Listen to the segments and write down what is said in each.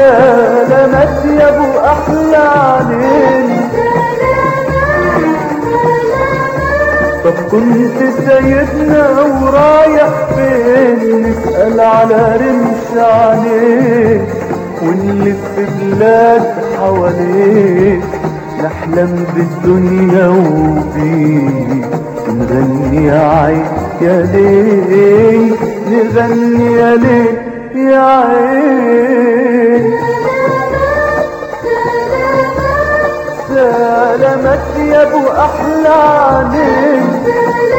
سلامات يا ابو احلى علينا طب كنت سيدنا ورايح فين نسأل على رمش عليك ونلف بلاد حواليك نحلم بالدنيا وبيك نغني يا عين يا ليل نغني يا ليل يا عين سلامات يا ابو احلى عليك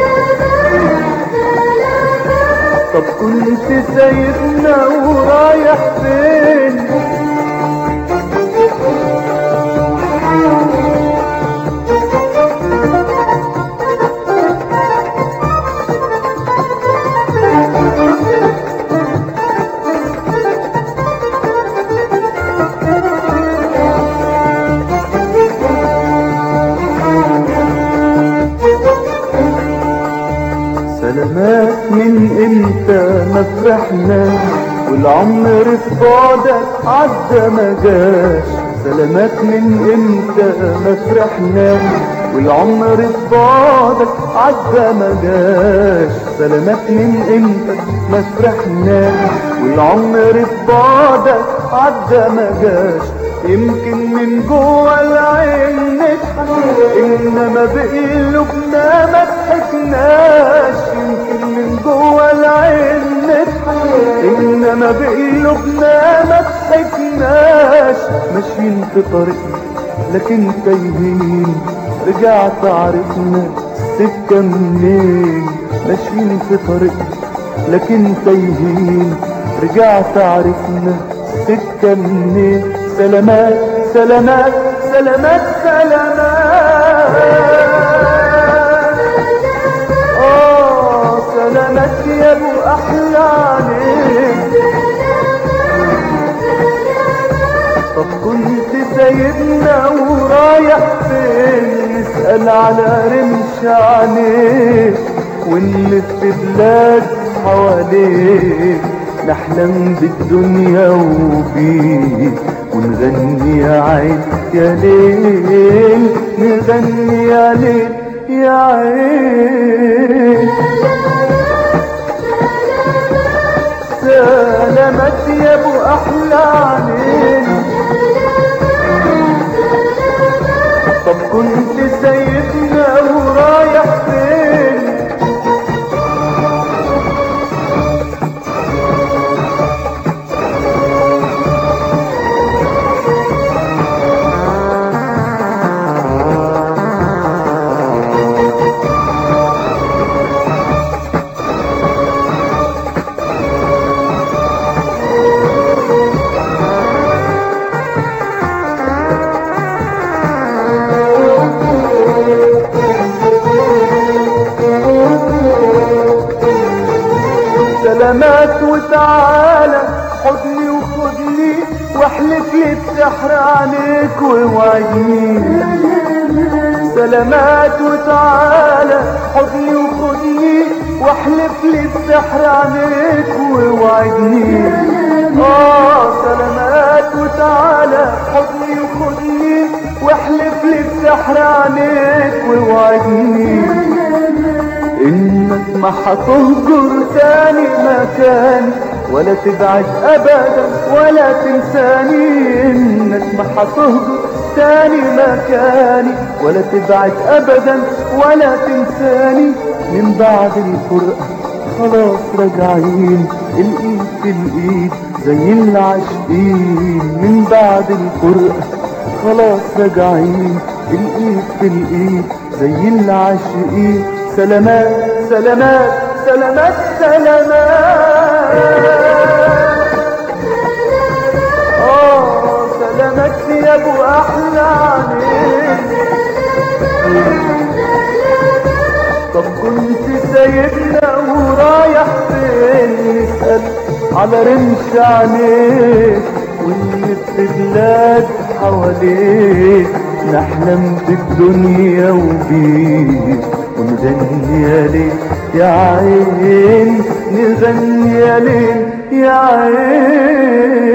طب كنت سايبنا ورايح فين سلامات من امتى ما فرحنا والعمر في بعدك عدى ما جاش سلامات من امتى ما فرحنا والعمر في بعدك عدى ما جاش سلامات من امتى ما فرحنا والعمر في بعدك عدى ما جاش يمكن من جوه العين نضحك انما بقلوبنا ما ضحكناش يمكن من جوه العين نضحك انما بقلوبنا ما ضحكناش ماشيين في طريقنا لكن تايهين رجعت عرفنا السكة منين ماشيين في طريقنا لكن تايهين رجعت عرفنا السكة منين سلامات سلامات سلامات سلامات اه سلامات يا ابو احلى عليك طب كنت سايبنا ورايح فين نسأل على رمش عليك ونلف بلاد حواليك نحلم بالدنيا وبيك ونغني يا عين يا ليل نغني يا ليل يا عين سلامات يا ابو احلى علينا طب كنت سايبنا ورايح فين سلامات وتعالى حضني وخدني واحلف لي بسحر عليك ووعدني سلامات وتعالى حضني وخدني واحلف لي بسحر عليك ووعدني اه سلامات وتعالى حضني وخدني واحلف لي بسحر عليك ووعدني انك ما هتهجر تاني مكاني ولا تبعد ابدا ولا تنساني انك ما هتهجر تاني مكاني ولا تبعد ابدا ولا تنساني من بعد الفرقة خلاص راجعين الايد في الايد زي العاشقين من بعد الفرقة خلاص راجعين الايد في الايد زي العاشقين سلامات سلامات سلامات سلامات اه سلامات يا ابو احلى عليك طب كنت سايبنا ورايح فين نسأل على رمش عليك ونلف بلاد حواليك نحلم بالدنيا وبيك ونغني يا ليل يا عين نغني يا ليل يا عين